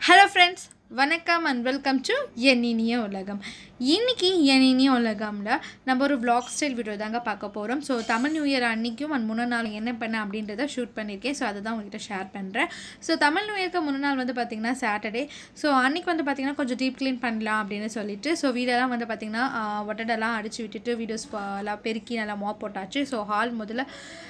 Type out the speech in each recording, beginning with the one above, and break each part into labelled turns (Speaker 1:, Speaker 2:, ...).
Speaker 1: hello friends வணக்கம் and welcome to என் இனிய உலகம் இன்னைக்கு என் இனிய உலகம்ல நம்ம ஒரு vlog ஸ்டைல் வீடியோ தாங்க பார்க்க போகிறோம் ஸோ தமிழ் நியூ இயர் அன்னைக்கும் அண்ட் முன்ன நாள் என்ன பண்ணேன் அப்படின்றத ஷூட் பண்ணியிருக்கேன் ஸோ அதை தான் உங்ககிட்ட ஷேர் பண்ணுறேன் ஸோ தமிழ் நியூ இயர்க்கு முன்ன நாள் வந்து பார்த்திங்கன்னா சாட்டர்டே ஸோ அன்னைக்கு வந்து பார்த்திங்கன்னா கொஞ்சம் டீப் க்ளீன் பண்ணலாம் அப்படின்னு சொல்லிட்டு ஸோ வீடெல்லாம் வந்து பார்த்திங்கன்னா ஒட்டடெல்லாம் அடித்து விட்டுட்டு வீடியோஸ் எல்லாம் பெருக்கி நல்லா மாப் போட்டாச்சு ஸோ ஹால் முதல்ல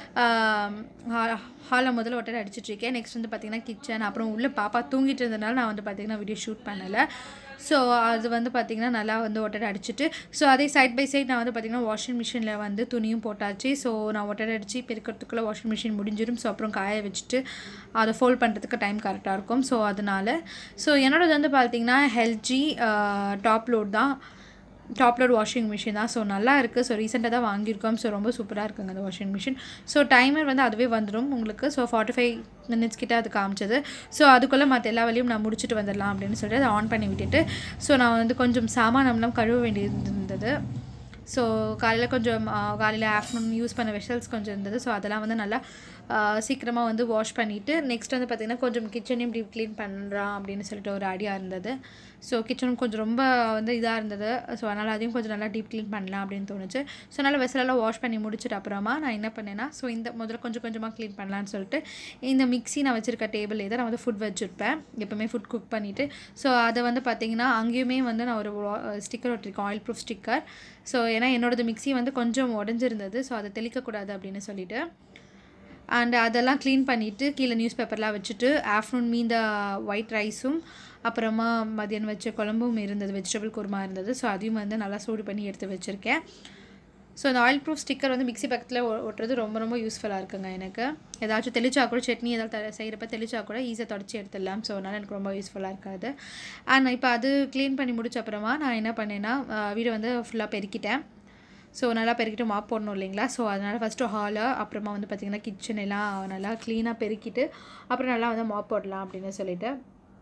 Speaker 1: ஹாலில் முதல்ல ஒட்டடை அடிச்சிட்டு இருக்கேன் நெக்ஸ்ட் வந்து பார்த்திங்கன்னா கிச்சன் அப்புறம் உள்ளே பாப்பா தூங்கிட்டு இருந்தனால நான் வந்து பார்த்திங்கன்னா வீடியோ ஷூட் பண்ணலை ஸோ அது வந்து பார்த்திங்கன்னா நல்லா வந்து ஒட்டடை அடிச்சிட்டு ஸோ அதே சைட் பை சைட் நான் வந்து பார்த்திங்கன்னா வாஷிங் மிஷினில் வந்து துணியும் போட்டாச்சு ஸோ நான் ஒட்டடை அடித்து பெருக்கிறதுக்குள்ளே வாஷிங் மிஷின் முடிஞ்சிடும் ஸோ அப்புறம் காய வச்சுட்டு அதை ஃபோல்ட் பண்ணுறதுக்கு டைம் கரெக்டாக இருக்கும் ஸோ அதனால் ஸோ என்னோடது வந்து பார்த்திங்கன்னா ஹெல்ஜி டாப் லோட் தான் டாப் லோட் வாஷிங் மிஷின் தான் ஸோ நல்லா இருக்குது ஸோ ரீசெண்டாக தான் வாங்கியிருக்கோம் ஸோ ரொம்ப சூப்பராக இருக்குங்க அந்த வாஷிங் மிஷின் ஸோ டைமர் வந்து அதுவே வந்துடும் உங்களுக்கு ஸோ ஃபார்ட்டி ஃபைவ் மினிட்ஸ் கிட்ட அது காமிச்சது ஸோ அதுக்குள்ளே மற்ற எல்லா வேலையும் நான் முடிச்சுட்டு வந்துடலாம் அப்படின்னு சொல்லிட்டு அதை ஆன் பண்ணி விட்டுட்டு ஸோ நான் வந்து கொஞ்சம் சாமானம்லாம் கழுவ வேண்டியது இருந்தது ஸோ காலையில் கொஞ்சம் காலையில் ஆஃப்டர்நூன் யூஸ் பண்ண வெஷல்ஸ் கொஞ்சம் இருந்தது ஸோ அதெல்லாம் வந்து நல்லா சீக்கிரமாக வந்து வாஷ் பண்ணிவிட்டு நெக்ஸ்ட் வந்து பார்த்திங்கன்னா கொஞ்சம் கிச்சனையும் டீப் க்ளீன் பண்ணுறான் அப்படின்னு சொல்லிட்டு ஒரு ஐடியா இருந்தது ஸோ கிச்சனும் கொஞ்சம் ரொம்ப வந்து இதாக இருந்தது ஸோ அதனால் அதையும் கொஞ்சம் நல்லா டீப் க்ளீன் பண்ணலாம் அப்படின்னு தோணுச்சு ஸோ அதனால் வெசலெல்லாம் வாஷ் பண்ணி முடிச்சிட்டு அப்புறமா நான் என்ன பண்ணேன்னா ஸோ இந்த முதல்ல கொஞ்சம் கொஞ்சமாக க்ளீன் பண்ணலான்னு சொல்லிட்டு இந்த மிக்ஸி நான் வச்சுருக்க டேபிள் இதை நான் வந்து ஃபுட் வச்சுருப்பேன் எப்போவுமே ஃபுட் குக் பண்ணிவிட்டு ஸோ அதை வந்து பார்த்திங்கன்னா அங்கேயுமே வந்து நான் ஒரு ஸ்டிக்கர் ஒட்டிருக்கேன் ஆயில் ப்ரூஃப் ஸ்டிக்கர் ஸோ ஏன்னா என்னோடது மிக்ஸி வந்து கொஞ்சம் உடஞ்சிருந்தது ஸோ அதை தெளிக்கக்கூடாது அப்படின்னு சொல்லிட்டு அண்ட் அதெல்லாம் க்ளீன் பண்ணிவிட்டு கீழே நியூஸ் பேப்பர்லாம் வச்சுட்டு ஆஃப்டர்நூன் மீந்த ஒயிட் ரைஸும் அப்புறமா மதியானம் வச்ச குழம்பும் இருந்தது வெஜிடபிள் குருமா இருந்தது ஸோ அதையும் வந்து நல்லா சூடு பண்ணி எடுத்து வச்சுருக்கேன் ஸோ இந்த ஆயில் ப்ரூஃப் ஸ்டிக்கர் வந்து மிக்ஸி பக்கத்தில் ஒட்டுறது ரொம்ப ரொம்ப யூஸ்ஃபுல்லாக இருக்குங்க எனக்கு ஏதாச்சும் தெளிச்சா கூட சட்னி ஏதாவது த செய்கிறப்ப தெளிச்சா கூட ஈஸியாக தொடச்சி எடுத்துடலாம் ஸோ அதனால் எனக்கு ரொம்ப யூஸ்ஃபுல்லாக இருக்காது அண்ட் இப்போ அது க்ளீன் பண்ணி முடிச்ச அப்புறமா நான் என்ன பண்ணேன்னா வீடை வந்து ஃபுல்லாக பெருக்கிட்டேன் ஸோ நல்லா பெருக்கிட்டு மாப் போடணும் இல்லைங்களா ஸோ அதனால் ஃபஸ்ட்டு ஹாலு அப்புறமா வந்து பார்த்திங்கன்னா கிச்சன் எல்லாம் நல்லா க்ளீனாக பெருக்கிட்டு அப்புறம் நல்லா வந்து மாப் போடலாம் அப்படின்னு சொல்லிட்டு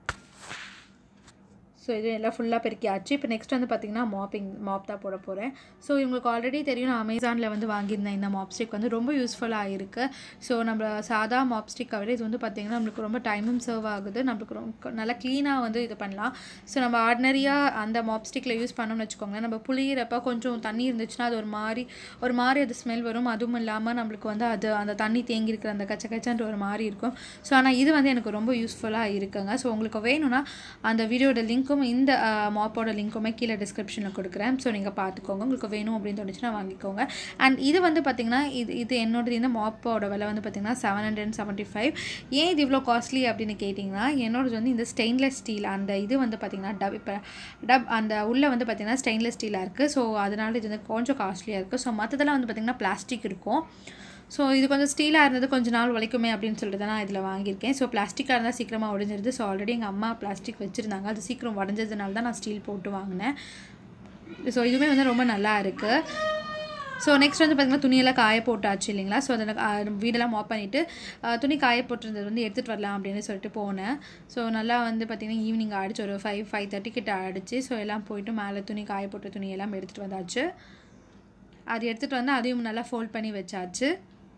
Speaker 1: ஸோ இது எல்லாம் ஃபுல்லாக பெருக்கியாச்சு இப்போ நெக்ஸ்ட் வந்து பார்த்திங்கன்னா மாப்பிங் மாப் தான் போட போகிறேன் ஸோ இவங்களுக்கு ஆல்ரெடி தெரியும் நான் அமேசானில் வந்து வாங்கியிருந்தேன் இந்த மாப் ஸ்டிக் வந்து ரொம்ப யூஸ்ஃபுல்லாக இருக்குது ஸோ நம்ம சாதா மாப் ஸ்டிக்கை விட இது வந்து பார்த்திங்கன்னா நம்மளுக்கு ரொம்ப டைமும் சர்வ் ஆகுது நம்மளுக்கு ரொம்ப நல்லா க்ளீனாக வந்து இது பண்ணலாம் ஸோ நம்ம ஆர்டினரியாக அந்த மாப் ஸ்டிக்கில் யூஸ் பண்ணோம்னு வச்சுக்கோங்களேன் நம்ம புளியிறப்ப கொஞ்சம் தண்ணி இருந்துச்சுன்னா அது ஒரு மாதிரி ஒரு மாதிரி அது ஸ்மெல் வரும் அதுவும் இல்லாமல் நம்மளுக்கு வந்து அது அந்த தண்ணி தேங்கி இருக்கிற அந்த கச்ச கச்சன்ற ஒரு மாதிரி இருக்கும் ஸோ ஆனால் இது வந்து எனக்கு ரொம்ப யூஸ்ஃபுல்லாக இருக்குங்க ஸோ உங்களுக்கு வேணும்னா அந்த வீடியோட லிங்க்கும் இந்த மாப்போட லிங்க்குமே கீழே டிஸ்கிரிப்ஷனில் கொடுக்குறேன் ஸோ நீங்கள் பார்த்துக்கோங்க உங்களுக்கு வேணும் அப்படின்னு தோணுச்சுன்னா வாங்கிக்கோங்க அண்ட் இது வந்து பார்த்திங்கன்னா இது இது என்னோடது இந்த மாப்போட விலை வந்து பார்த்திங்கன்னா செவன் ஹண்ட்ரட் செவன்ட்டி ஃபைவ் ஏன் இது இவ்வளோ காஸ்ட்லி அப்படின்னு கேட்டிங்கன்னா என்னோடது வந்து இந்த ஸ்டெயின்லெஸ் ஸ்டீல் அந்த இது வந்து பார்த்திங்கன்னா டப் இப்போ டப் அந்த உள்ளே வந்து பார்த்திங்கன்னா ஸ்டெயின்லெஸ் ஸ்டீலாக இருக்குது ஸோ அதனால இது வந்து கொஞ்சம் காஸ்ட்லியாக இருக்குது ஸோ மற்றதெல்லாம் வந்து பார்த்திங்கன்னா பிளாஸ்டிக் இருக்கும் ஸோ இது கொஞ்சம் ஸ்டீலாக இருந்தது கொஞ்சம் நாள் உழைக்குமே அப்படின்னு சொல்லிட்டு தான் நான் இதில் வாங்கியிருக்கேன் ஸோ பிளாஸ்டிக்காக இருந்தால் சீக்கிரமாக உடஞ்சிருது ஸோ ஆல்ரெடி எங்கள் அம்மா பிளாஸ்டிக் வச்சுருந்தாங்க அது சீக்கிரம் உடஞ்சதுனால தான் நான் ஸ்டீல் போட்டு வாங்கினேன் ஸோ இதுவுமே வந்து ரொம்ப நல்லா இருக்குது ஸோ நெக்ஸ்ட் வந்து பார்த்திங்கன்னா துணியெல்லாம் காய போட்டாச்சு இல்லைங்களா ஸோ அதில் வீடெல்லாம் மாப் பண்ணிவிட்டு துணி காய போட்டிருந்தது வந்து எடுத்துகிட்டு வரலாம் அப்படின்னு சொல்லிட்டு போனேன் ஸோ நல்லா வந்து பார்த்திங்கன்னா ஈவினிங் ஆகிடுச்சு ஒரு ஃபைவ் ஃபைவ் தேர்ட்டி கிட்ட ஆகிடுச்சு ஸோ எல்லாம் போயிட்டு மேலே துணி காய போட்ட துணி எல்லாம் எடுத்துகிட்டு வந்தாச்சு அது எடுத்துகிட்டு வந்து அதையும் நல்லா ஃபோல்ட் பண்ணி வச்சாச்சு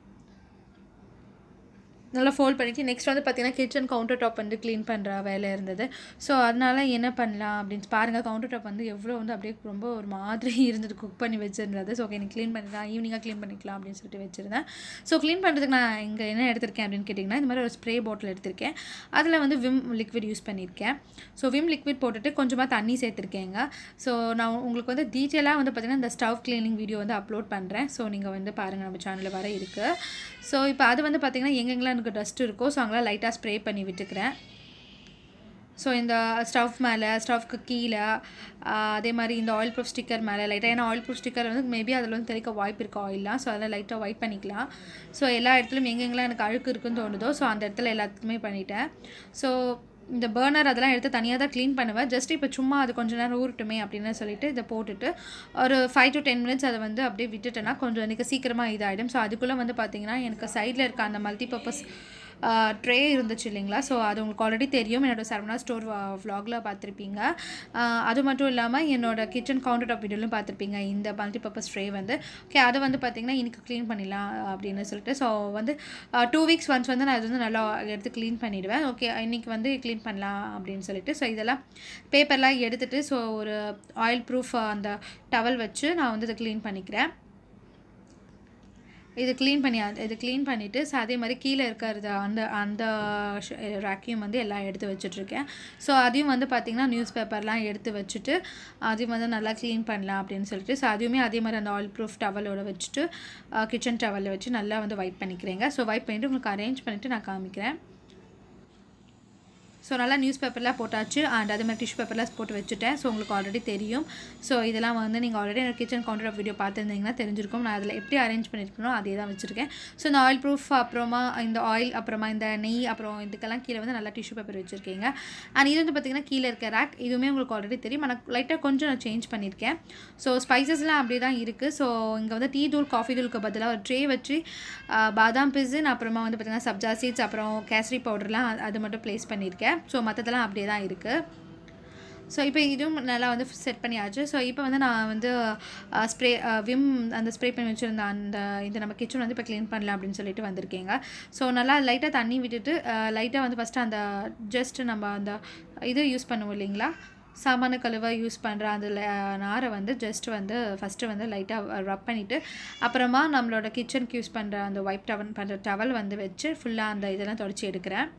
Speaker 1: நல்லா ஃபோல்ட் பண்ணிவிட்டு நெக்ஸ்ட் வந்து பார்த்திங்கன்னா கிச்சன் கவுண்டர் டாப் வந்து க்ளீன் பண்ணுற வேலை இருந்தது ஸோ அதனால் என்ன பண்ணலாம் அப்படின்னு பாருங்கள் கவுண்டர் டாப் வந்து எவ்வளோ வந்து அப்படியே ரொம்ப ஒரு மாதிரி இருந்தது குக் பண்ணி வச்சுருந்தது ஸோ ஓகே எனக்கு க்ளீன் பண்ணிக்கலாம் ஈவினிங்காக க்ளீன் பண்ணிக்கலாம் அப்படின்னு சொல்லிட்டு வச்சுருந்தேன் ஸோ க்ளீன் பண்ணுறதுக்கு நான் இங்கே என்ன எடுத்திருக்கேன் அப்படின்னு கேட்டிங்கன்னா இந்த மாதிரி ஒரு ஸ்ப்ரே பாட்டில் எடுத்திருக்கேன் அதில் வந்து விம் லிக்விட் யூஸ் பண்ணியிருக்கேன் ஸோ விம் லிக்விட் போட்டுட்டு கொஞ்சமாக தண்ணி சேர்த்துருக்கேங்க ஸோ நான் உங்களுக்கு வந்து டீட்டெயிலாக வந்து பார்த்திங்கன்னா இந்த ஸ்டவ் க்ளீனிங் வீடியோ வந்து அப்லோட் பண்ணுறேன் ஸோ நீங்கள் வந்து பாருங்கள் நம்ம சேனலில் வர இருக்குது ஸோ இப்போ அது வந்து பார்த்திங்கன்னா எங்கெங்கெல்லாம் எனக்கு டஸ்ட் இருக்கோ ஸோ அங்கெல்லாம் லைட்டாக ஸ்ப்ரே பண்ணி விட்டுக்கிறேன் ஸோ இந்த ஸ்டவ் மேலே ஸ்டவ்க்கு கீழே அதே மாதிரி இந்த ஆயில் ப்ரூஃப் ஸ்டிக்கர் மேலே லைட்டாக ஏன்னா ஆயில் ப்ரூஃப் ஸ்டிக்கர் வந்து மேபி அதில் வந்து தெளிக்க வாய்ப்பு இருக்குது ஆயிலாம் ஸோ அதில் லைட்டாக ஒயிட் பண்ணிக்கலாம் ஸோ எல்லா இடத்துலையும் எங்கெங்கெல்லாம் எனக்கு அழுக்கு இருக்குன்னு தோணுதோ ஸோ அந்த இடத்துல எல்லாத்துக்குமே பண்ணிட்டேன் ஸோ இந்த பர்னர் அதெல்லாம் எடுத்து தனியாக தான் க்ளீன் பண்ணுவேன் ஜஸ்ட் இப்போ சும்மா அது கொஞ்சம் நேரம் ஊறட்டுமே அப்படின்னு சொல்லிட்டு இதை போட்டுட்டு ஒரு ஃபைவ் டு டென் மினிட்ஸ் அதை வந்து அப்படியே விட்டுட்டேன்னா கொஞ்சம் எனக்கு சீக்கிரமாக இதாகிடும் ஸோ அதுக்குள்ளே வந்து பார்த்திங்கன்னா எனக்கு சைடில் இருக்க அந்த மல்டி பர்பஸ் ட்ரே இருந்துச்சு இல்லைங்களா ஸோ அது உங்களுக்கு ஆல்ரெடி தெரியும் என்னோட சரவணா ஸ்டோர் vlogல பார்த்துருப்பீங்க ஆஹ் அது மட்டும் இல்லாமல் என்னோட கிச்சன் கவுண்டர் டாப் வீடியோலையும் பார்த்துருப்பீங்க இந்த மல்டிபர்பஸ் ட்ரே வந்து ஓகே அதை வந்து பார்த்திங்கன்னா இன்னைக்கு க்ளீன் பண்ணிடலாம் அப்படின்னு சொல்லிட்டு ஸோ வந்து டூ வீக்ஸ் ஒன்ஸ் வந்து நான் இது வந்து நல்லா எடுத்து க்ளீன் பண்ணிவிடுவேன் ஓகே இன்னைக்கு வந்து க்ளீன் பண்ணலாம் அப்படின்னு சொல்லிட்டு ஸோ இதெல்லாம் பேப்பர்லாம் எடுத்துகிட்டு ஸோ ஒரு ஆயில் ப்ரூஃப் அந்த டவல் வச்சு நான் வந்து இதை க்ளீன் பண்ணிக்கிறேன் இது க்ளீன் பண்ணி இது க்ளீன் பண்ணிவிட்டு ஸோ அதே மாதிரி கீழே இருக்கிறது அந்த அந்த ரேக்கையும் வந்து எல்லாம் எடுத்து வச்சுட்ருக்கேன் ஸோ அதையும் வந்து பார்த்திங்கன்னா நியூஸ் பேப்பர்லாம் எடுத்து வச்சுட்டு அதையும் வந்து நல்லா க்ளீன் பண்ணலாம் அப்படின்னு சொல்லிட்டு ஸோ அதையுமே அதே மாதிரி அந்த ஆயில் ப்ரூஃப் டவலோட வச்சுட்டு கிச்சன் டவலில் வச்சு நல்லா வந்து வைப் பண்ணிக்கிறேங்க ஸோ வைப் பண்ணிவிட்டு உங்களுக்கு அரேஞ்ச் பண்ணிவிட்டு நான் காமிக்கிறேன் ஸோ நல்லா நியூஸ் பேப்பர்லாம் போட்டாச்சு அண்ட் அதே மாதிரி டிஷ்யூ பேப்பர்லாம் போட்டு வச்சுட்டேன் ஸோ உங்களுக்கு ஆல்ரெடி தெரியும் ஸோ இதெல்லாம் வந்து நீங்கள் ஆல்ரெடி என்னோட கிச்சன் கவுண்டர் வீடியோ பார்த்துருந்தீங்கன்னா தெரிஞ்சிருக்கும் நான் அதில் எப்படி அரேஞ்ச் பண்ணியிருக்கணும் அதே தான் வச்சுருக்கேன் ஸோ இந்த ஆயில் ப்ரூஃப் அப்புறமா இந்த ஆயில் அப்புறமா இந்த நெய் அப்புறம் இதுக்கெல்லாம் கீழே வந்து நல்லா டிஷ்யூ பேப்பர் வச்சுருக்கீங்க அண்ட் இது வந்து பார்த்திங்கன்னா கீழே இருக்க ரேக் இதுவுமே உங்களுக்கு ஆல்ரெடி தெரியும் ஆனால் லைட்டாக கொஞ்சம் நான் சேஞ்ச் பண்ணியிருக்கேன் ஸோ ஸ்பைசஸ்லாம் அப்படியே தான் இருக்குது ஸோ இங்கே வந்து டீ தூள் காஃபி தூளுக்கு பதிலாக ஒரு ட்ரே வச்சு ஆஹ், பாதாம் பிசின் அப்புறமா வந்து பார்த்திங்கன்னா சப்ஜா சீட்ஸ் அப்புறம் கேசரி பவுடர்லாம் அது மட்டும் ப்ளேஸ் பண்ணியிருக்கேன் ஸோ மற்றதெல்லாம் அப்படியே தான் இருக்குது ஸோ இப்போ இதுவும் நல்லா வந்து செட் பண்ணியாச்சு ஸோ இப்போ வந்து நான் வந்து ஸ்ப்ரே விம் அந்த ஸ்ப்ரே பண்ணி வச்சுருந்த அந்த இந்த நம்ம கிச்சன் வந்து இப்போ க்ளீன் பண்ணலாம் அப்படின்னு சொல்லிட்டு வந்திருக்கேங்க ஸோ நல்லா லைட்டாக தண்ணி விட்டுட்டு லைட்டாக வந்து ஃபஸ்ட்டு அந்த ஜஸ்ட் நம்ம அந்த இது யூஸ் பண்ணுவோம் இல்லைங்களா சாமான கழுவ யூஸ் பண்ணுற அந்த ல- நாரை வந்து ஜஸ்ட் வந்து ஃபஸ்ட்டு வந்து லைட்டாக ரப் பண்ணிவிட்டு அப்புறமா நம்மளோட கிச்சனுக்கு யூஸ் பண்ணுற அந்த ஒயிட் டவல் பண்ணுற டவல் வந்து வச்சு ஃபுல்லாக அந்த இதெல்லாம் தொடச்சி எடுக்கிறேன்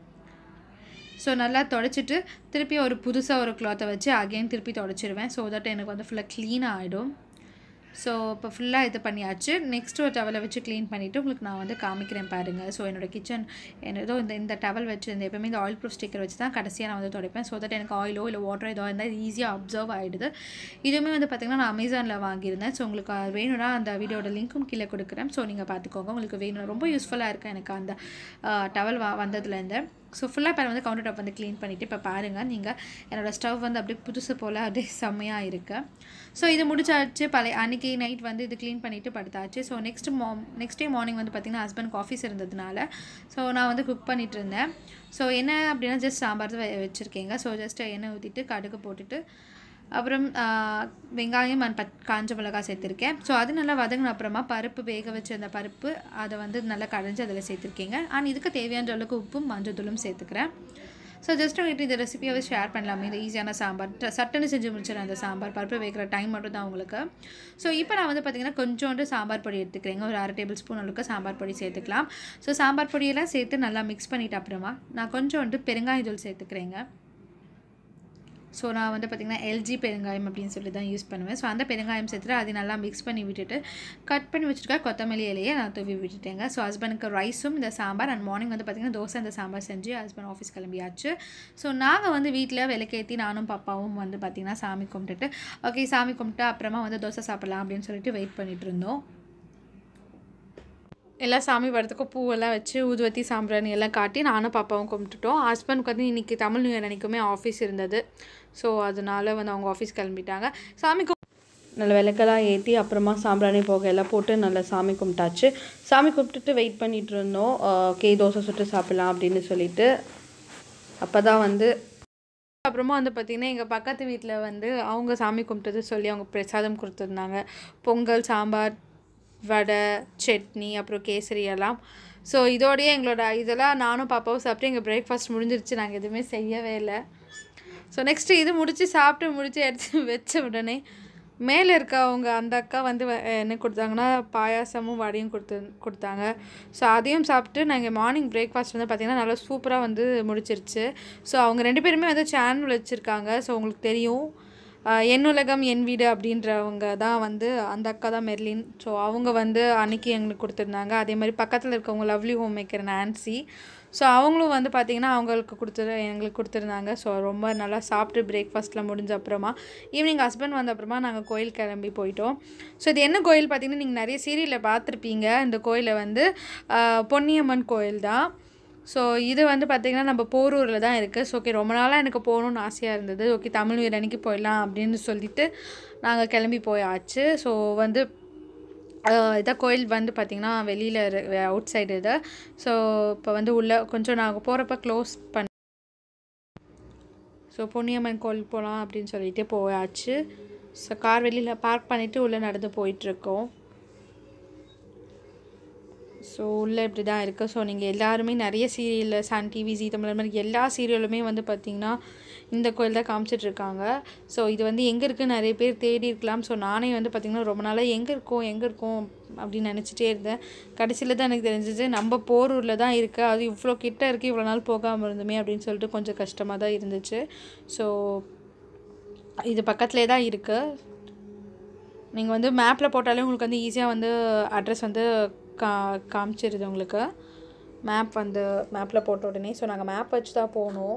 Speaker 1: ஸோ நல்லா தொடச்சிட்டு திருப்பி ஒரு புதுசாக ஒரு க்ளாத்தை வச்சு அகைன் திருப்பி தொடச்சிடுவேன் ஸோ தட் எனக்கு வந்து ஃபுல்லாக க்ளீன் ஆகிடும் ஸோ இப்போ ஃபுல்லாக இது பண்ணியாச்சு நெக்ஸ்ட் ஒரு டவலை வச்சு க்ளீன் பண்ணிவிட்டு உங்களுக்கு நான் வந்து காமிக்கிறேன் பாருங்கள் ஸோ என்னோட கிச்சன் ஏதோ இந்த இந்த டவல் வச்சு இந்த எப்பவுமே இந்த ஆயில் ப்ரூஃப் ஸ்டிக்கர் வச்சு தான் கடைசியாக நான் வந்து துடைப்பேன் ஸோ தட் எனக்கு ஆயிலோ இல்லை வாட்டரோ ஏதோ இருந்தால் ஈஸியாக அப்சர்வ் ஆகிடுது இதுவுமே வந்து பார்த்திங்கன்னா நான் அமேசானில் வாங்கியிருந்தேன் ஸோ உங்களுக்கு அது வேணும்னா அந்த வீடியோட லிங்க்கும் கீழே கொடுக்குறேன் ஸோ நீங்கள் பார்த்துக்கோங்க உங்களுக்கு வேணும் ரொம்ப யூஸ்ஃபுல்லாக இருக்குது எனக்கு அந்த டவல் வா வந்ததுலேருந்து ஸோ ஃபுல்லாக இப்போ வந்து கவுண்டர் டாப் வந்து க்ளீன் பண்ணிவிட்டு இப்போ பாருங்கள் நீங்கள் என்னோடய ஸ்டவ் வந்து அப்படியே புதுசு போல் அப்படியே செம்மையாக இருக்குது ஸோ இது முடிச்சாச்சு பழைய அன்றைக்கி நைட் வந்து இது க்ளீன் பண்ணிவிட்டு படுத்தாச்சு ஸோ நெக்ஸ்ட் மா நெக்ஸ்ட் டே மார்னிங் வந்து பார்த்திங்கன்னா ஹஸ்பண்ட் ஆஃபீஸ் இருந்ததுனால ஸோ நான் வந்து குக் பண்ணிட்டு இருந்தேன் ஸோ என்ன அப்படின்னா ஜஸ்ட் சாம்பார் தான் வெ- வச்சுருக்கேங்க ஸோ ஜஸ்ட் எண்ணெய் ஊற்றிட்டு கடுகு போட்டுட்டு அப்புறம் ஆ, வெங்காயம் அண்ட் பச் காஞ்ச மிளகாய் சேர்த்துருக்கேன் ஸோ அது நல்லா வதங்கின அப்புறமா பருப்பு வேக வச்ச அந்த பருப்பு அதை வந்து நல்லா கடைஞ்சி அதில் சேர்த்துருக்கீங்க அண்ட் இதுக்கு தேவையான அளவுக்கு உப்பும் மஞ்சத்தூளும் சேர்த்துக்கிறேன் ஸோ ஜஸ்ட் உங்களுக்கு இந்த ரெசிபியாவே ஷேர் பண்ணலாமே இந்த ஈஸியான சாம்பார் ட- சட்டுன்னு செஞ்சு முடிச்சிடறேன் அந்த சாம்பார் பருப்பு வைக்கிற டைம் மட்டும் தான் உங்களுக்கு ஸோ இப்போ நான் வந்து பார்த்திங்கன்னா கொஞ்சோண்டு சாம்பார் பொடி எடுத்துக்கிறேங்க ஒரு அரை டேபிள் ஸ்பூன் அளவுக்கு சாம்பார் பொடி சேர்த்துக்கலாம் ஸோ சாம்பார் பொடியெல்லாம் சேர்த்து நல்லா மிக்ஸ் பண்ணிட்ட அப்புறமா நான் கொஞ்சோண்டு பெருங்காய தூள் சேர்த்துக்கிறேங்க ஸோ நான் வந்து பார்த்திங்கன்னா எல்ஜி பெருங்காயம் அப்படின்னு சொல்லி தான் யூஸ் பண்ணுவேன் ஸோ அந்த பெருங்காயம் சேர்த்துட்டு அதை நல்லா மிக்ஸ் பண்ணி விட்டுட்டு கட் பண்ணி வச்சுருக்க கொத்தமல்லி இலையை நான் தூவி விட்டுட்டேங்க ஸோ ஹஸ்பண்டுக்கு ரைஸும் இந்த சாம்பார் அண்ட் மார்னிங் வந்து பார்த்திங்கன்னா தோசை இந்த சாம்பார் செஞ்சு ஹஸ்பண்ட் ஆஃபீஸ் கிளம்பியாச்சு ஸோ நாங்கள் வந்து வீட்டில் விளக்கேற்றி நானும் பாப்பாவும் வந்து பார்த்திங்கன்னா சாமி கும்பிட்டுட்டு ஓகே சாமி கும்பிட்டு அப்புறமா வந்து தோசை சாப்பிட்லாம் அப்படின்னு சொல்லிட்டு வெயிட் பண்ணிட்டு இருந்தோம் எல்லாம் சாமி படத்துக்கும் பூவெல்லாம் வச்சு ஊதுவத்தி சாம்பிராணி எல்லாம் காட்டி நானும் பாப்பாவும் கும்பிட்டுட்டோம் ஹஸ்பண்டுக்கு வந்து இன்றைக்கி தமிழ் நியூ இயர் அன்றைக்குமே ஆஃபீஸ் இருந்தது ஸோ அதனால வந்து அவங்க ஆஃபீஸ் கிளம்பிட்டாங்க சாமி கும்
Speaker 2: நல்ல விளக்கெல்லாம் ஏற்றி அப்புறமா சாம்பிராணி புகையெல்லாம் போட்டு நல்லா சாமி கும்பிட்டாச்சு சாமி கும்பிட்டுட்டு வெயிட் பண்ணிட்டு இருந்தோம் கே தோசை சுட்டு சாப்பிட்லாம் அப்படின்னு சொல்லிட்டு அப்போ தான் வந்து
Speaker 1: அப்புறமா வந்து பார்த்திங்கன்னா எங்கள் பக்கத்து வீட்டில் வந்து அவங்க சாமி கும்பிட்டது சொல்லி அவங்க பிரசாதம் கொடுத்துருந்தாங்க பொங்கல் சாம்பார் வடை சட்னி அப்புறம் கேசரி எல்லாம் ஸோ இதோடயே எங்களோட இதெல்லாம் நானும் பாப்பாவும் சாப்பிட்டு எங்கள் பிரேக்ஃபாஸ்ட் முடிஞ்சிருச்சு நாங்கள் எதுவுமே செய்யவே இல்லை ஸோ நெக்ஸ்ட்டு இது முடித்து சாப்பிட்டு முடித்து எடுத்து வச்ச உடனே மேலே இருக்க அவங்க அந்த அக்கா வந்து வ- என்ன கொடுத்தாங்கன்னா பாயாசமும் வடையும் கொடுத்து கொடுத்தாங்க ஸோ அதையும் சாப்பிட்டு நாங்கள் மார்னிங் பிரேக்ஃபாஸ்ட் வந்து பார்த்திங்கன்னா நல்லா சூப்பராக வந்து முடிச்சிருச்சு ஸோ அவங்க ரெண்டு பேருமே வந்து சேனல் வச்சுருக்காங்க ஸோ உங்களுக்கு தெரியும் ஆஹ் என் உலகம் என் வீடு அப்படின்றவங்க தான் வந்து அந்த அக்கா தான் மெர்லின் ஸோ அவங்க வந்து அன்னைக்கு எங்களுக்கு கொடுத்துருந்தாங்க அதே மாதிரி பக்கத்தில் இருக்கவங்க lovely home maker Nancy so அவங்களும் வந்து பார்த்திங்கன்னா அவங்களுக்கு கொடுத்துரு எங்களுக்கு கொடுத்துருந்தாங்க ஸோ ரொம்ப நல்லா சாப்பிட்டு பிரேக்ஃபாஸ்ட்டில் முடிஞ்ச அப்புறமா ஈவினிங் ஹஸ்பண்ட் வந்த அப்புறமா நாங்கள் கோயில் கிளம்பி போயிட்டோம் ஸோ இது என்ன கோயில் பார்த்திங்கன்னா நீங்கள் நிறைய சீரியலில் பார்த்துருப்பீங்க இந்த கோயிலை வந்து ஆஹ் பொன்னியம்மன் கோயில் தான் ஸோ இது வந்து பார்த்திங்கன்னா நம்ம போரூரில் தான் இருக்குது ஸோ ஓகே ரொம்ப நாளாக எனக்கு போகணுன்னு ஆசையாக இருந்தது ஓகே தமிழ் வீர் அன்னைக்கு போயிடலாம் அப்படின்னு சொல்லிட்டு நாங்கள் கிளம்பி போயாச்சு ஸோ வந்து இதான் கோயில் வந்து பார்த்திங்கன்னா வெளியில் அவுட் சைடு இது ஸோ இப்போ வந்து உள்ளே கொஞ்சம் நாங்கள் போகிறப்ப க்ளோஸ் பண்ண ஸோ பொன்னியம்மன் கோயில் போகலாம் அப்படின்னு சொல்லிட்டு போயாச்சு ஸோ கார் வெளியில் பார்க் பண்ணிவிட்டு உள்ளே நடந்து போயிட்டுருக்கோம் ஸோ உள்ளே இப்படி தான் இருக்குது ஸோ நீங்கள் எல்லாருமே நிறைய சீரியலில் சன் டிவி ஜி தமிழ் மாதிரி எல்லா சீரியலுமே வந்து பார்த்திங்கன்னா இந்த கோயில் தான் காமிச்சிட்ருக்காங்க ஸோ இது வந்து எங்கே இருக்குன்னு நிறைய பேர் தேடி இருக்கலாம் ஸோ நானே வந்து பார்த்திங்கன்னா ரொம்ப நாளாக எங்கே இருக்கோம் எங்கே இருக்கோம் அப்படின்னு நினச்சிட்டே இருந்தேன் கடைசியில் தான் எனக்கு தெரிஞ்சிச்சு நம்ம போரூரில் தான் இருக்குது அது இவ்வளோ கிட்ட இருக்குது இவ்வளோ நாள் போகாமல் இருந்துமே அப்படின்னு சொல்லிட்டு கொஞ்சம் கஷ்டமாக தான் இருந்துச்சு ஸோ இது பக்கத்துலேயே தான் இருக்குது நீங்கள் வந்து மேப்பில் போட்டாலே உங்களுக்கு வந்து ஈஸியாக வந்து அட்ரஸ் வந்து கா காமிச்சிருது உங்களுக்கு மேப் வந்து மேப்பில் போட்ட உடனே ஸோ நாங்கள் மேப் வச்சு தான் போனோம்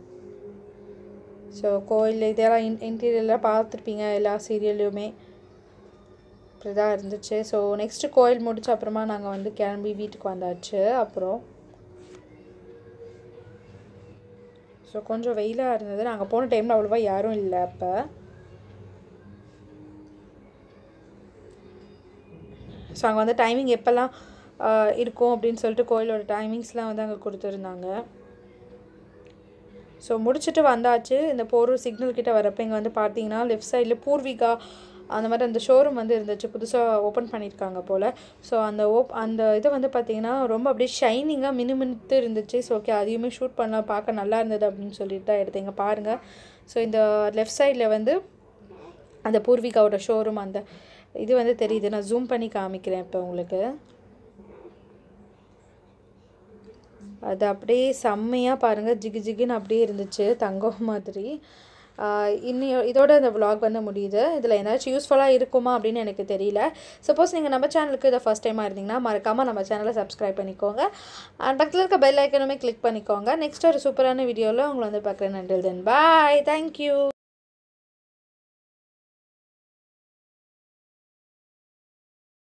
Speaker 1: ஸோ கோயில் இதெல்லாம் இன் இன்டீரியரில் பார்த்துருப்பீங்க எல்லா சீரியல்லையுமே இப்படி தான் இருந்துச்சு ஸோ நெக்ஸ்ட்டு கோயில் முடிச்ச அப்புறமா நாங்கள் வந்து கிளம்பி வீட்டுக்கு வந்தாச்சு அப்புறம் ஸோ கொஞ்சம் வெயிலாக இருந்தது நாங்கள் போன டைமில் அவ்வளோவா யாரும் இல்லை அப்போ ஸோ அங்கே வந்து டைமிங் எப்போல்லாம் ஆஹ், இருக்கும் அப்படின்னு சொல்லிட்டு கோயிலோட டைமிங்ஸ்லாம் வந்து அங்கே கொடுத்துருந்தாங்க ஸோ முடிச்சுட்டு வந்தாச்சு இந்த போரூர் சிக்னல் கிட்ட வரப்போ இங்கே வந்து பார்த்தீங்கன்னா லெஃப்ட் சைடில் பூர்விகா அந்த மாதிரி அந்த ஷோரூம் வந்து இருந்துச்சு புதுசாக ஓப்பன் பண்ணியிருக்காங்க போல் ஸோ அந்த ஓப் அந்த இது வந்து பார்த்தீங்கன்னா ரொம்ப அப்படியே ஷைனிங்காக மினுமினுத்து இருந்துச்சு ஸோ ஓகே அதையுமே ஷூட் பண்ணலாம் பார்க்க நல்லா இருந்தது அப்படின்னு சொல்லிட்டு தான் எடுத்தீங்க பாருங்கள் ஸோ இந்த லெஃப்ட் சைடில் வந்து அந்த பூர்விகாவோட ஷோரூம் அந்த இது வந்து தெரியுது நான் ஜூம் பண்ணி காமிக்கிறேன் இப்போ உங்களுக்கு அது அப்படியே செம்மையாக பாருங்கள் ஜிகு ஜிகுன்னு அப்படியே இருந்துச்சு தங்கம் மாதிரி ஆஹ் இன்னி இதோட இந்த vlog வந்து முடியுது இதில் ஏதாச்சும் யூஸ்ஃபுல்லாக இருக்குமா அப்படின்னு எனக்கு தெரியல சப்போஸ் நீங்கள் நம்ம சேனலுக்கு இதை ஃபஸ்ட் டைமாக இருந்தீங்கன்னா மறக்காமல் நம்ம சேனலை சப்ஸ்கிரைப் பண்ணிக்கோங்க அண்ட் பக்கத்தில் இருக்க பெல் ஐக்கனுமே கிளிக் பண்ணிக்கோங்க நெக்ஸ்ட் ஒரு சூப்பரான வீடியோவில் உங்களை வந்து பார்க்குறேன் நன்றி தென் பாய் தேங்க்யூ